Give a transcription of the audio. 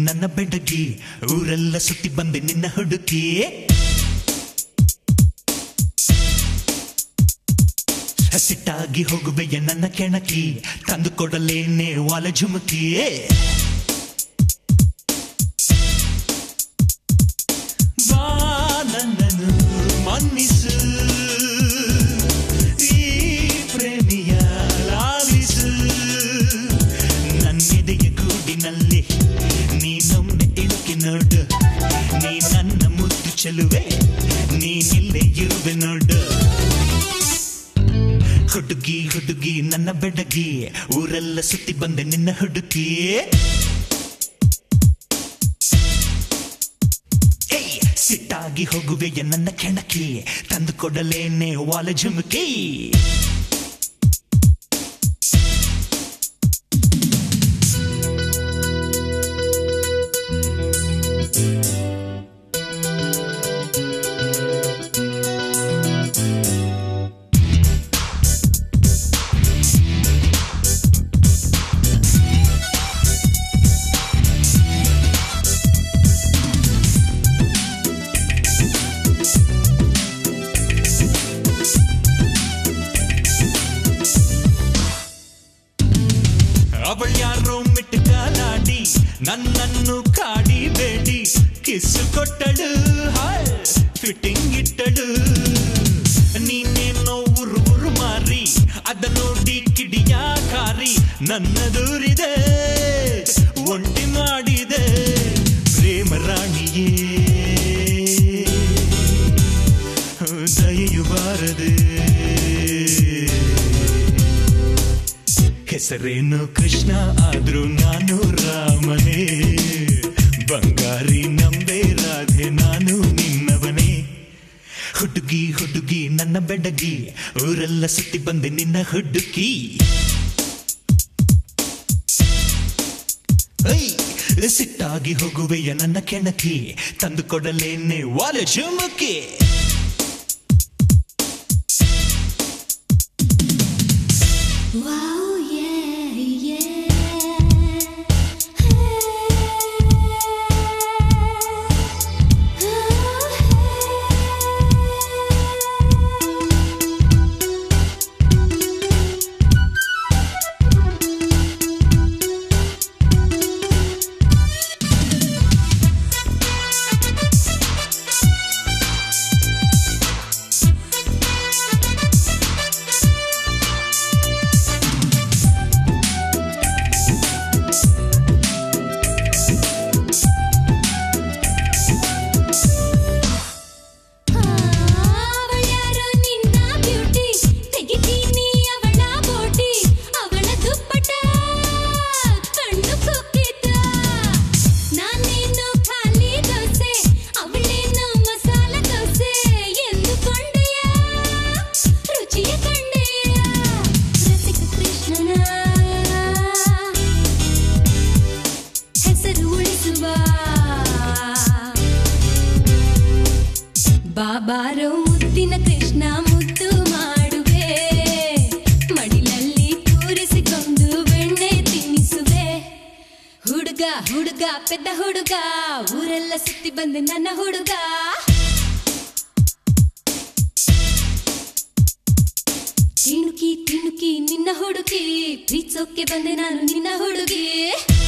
ನನ್ನ ಬೆಡಗಿ ಊರೆಲ್ಲ ಸುತ್ತಿ ಬಂದೆ ನಿನ್ನ ಹುಡುಕಿ ಸಿಟ್ಟಾಗಿ ಹೋಗುವೆಯ ನನ್ನ ಕೆಣಕಿ ತಂದು ಕೊಡಲೇನೆ ವಾಲ ಜುಮುಕಿ ಬಾ ನನ್ನನ್ನು ಮನ್ನಿಸು ಈ ಪ್ರೇಮಿಯ ಲಾಲಿಸು ನನ್ನೆದೆಯ ಗೂಡಿನಲ್ಲಿ ನೀನೊಮ್ಮೆ ಇಳುಕಿ ನೋಡು ನೀ ನನ್ನ ಮುದ್ದು ಚೆಲುವೆ ನೀನಿಲ್ಲೇ ಇರುವೆ ನೋಡು ಹುಡುಗಿ ಹುಡುಗಿ ನನ್ನ ಬೆಡಗಿ ಊರೆಲ್ಲ ಸುತ್ತಿ ಬಂದೆ ನಿನ್ನ ಹುಡುಕಿ ಏಯ್, ಸಿಟ್ಟಾಗಿ ಹೋಗುವೆಯ ನನ್ನ ಕೆಣಕಿ ತಂದು ಕೊಡಲೇನೆ ವಾಲ ಜುಮುಕಿ ಅವಳ ಯಾರೋ ಮಿಟ್ಟು ಕಾಲಾಡಿ ನನ್ನನ್ನು ಕಾಡಿಬೇಡಿ ಕಿಸ್ಸು ಕೊಟ್ಟಳು ಹಾಯ್ ಫಿಟ್ಟಿಂಗ್ ಇಟ್ಟಳು ನೀನೇನೋ ಉರು ಉರು ಮಾರಿ ಅದ ನೋಡಿ ಕಿಡಿಯ ಕಾರಿ ನನ್ನ ದೂರಿದೆ ಒಂಟಿ ಮಾಡಿದೆ ಪ್ರೇಮ ರಾಣಿಯೇ ದಯೆಯು ಬಾರದೆ ಹೆಸರೇನು ಕೃಷ್ಣ ಆದ್ರೂ ನಾನು ರಾಮನೇ ಬಂಗಾರಿ ನಂಬೆ ರಾಧೆ ನಾನು ನಿನ್ನವನೇ ಹುಡುಗಿ ಹುಡುಗಿ ನನ್ನ ಬೆಡಗಿ ಊರೆಲ್ಲ ಸುತ್ತಿ ಬಂದೆ ನಿನ್ನ ಹುಡುಕಿ ಐ, ಸಿಟ್ಟಾಗಿ ಹೋಗುವೆಯ ನನ್ನ ಕೆಣಕಿ ತಂದು ಕೊಡಲೇನೆ ವಾಲ ಜುಮುಕಿ Wow, yeah, yeah. ಅವಳ್ಯಾರೋ ನಿನ್ನ ಬ್ಯೂಟಿ ತೆಗಿತೀನಿ ಅವಳ ಬೋಟಿ ಅವಳ ದುಪ್ಪಟ ಕಣ್ಣು ಕುಕ್ಕಿತ ನಾನೇನು ಖಾಲಿ ದೋಸೆ ಅವಳೇನು ಮಸಾಲ ದೋಸೆ ಎಂದುಕೊಂಡೆಯ ರುಚಿಯ ಕಂಡೆಯ ರಸಿಕ ಕೃಷ್ಣನ ಹೆಸರು ಉಳಿಸುವ ಬಾಬಾರೋ ಮುದ್ದಿನ ಕೃಷ್ಣ ಮುದ್ದು ಮಾಡುವೆ ಮಡಿಲಲ್ಲಿ ಕೂರಿಸಿಕೊಂಡು ಬೆಣ್ಣೆ ತಿನ್ನಿಸುವೆ ಹುಡುಗ ಹುಡುಗ ಪೆದ್ದ ಹುಡುಗ ಊರೆಲ್ಲ ಸುತ್ತಿ ಬಂದೆ ನನ್ನ ಹುಡುಗ ತಿಣುಕಿ ತಿಣುಕಿ ನಿನ್ನ ಹುಡುಗಿ ಪ್ರೀತ್ಸೋಕೆ ಬಂದೆ ನಾನು ನಿನ್ನ ಹುಡುಗಿ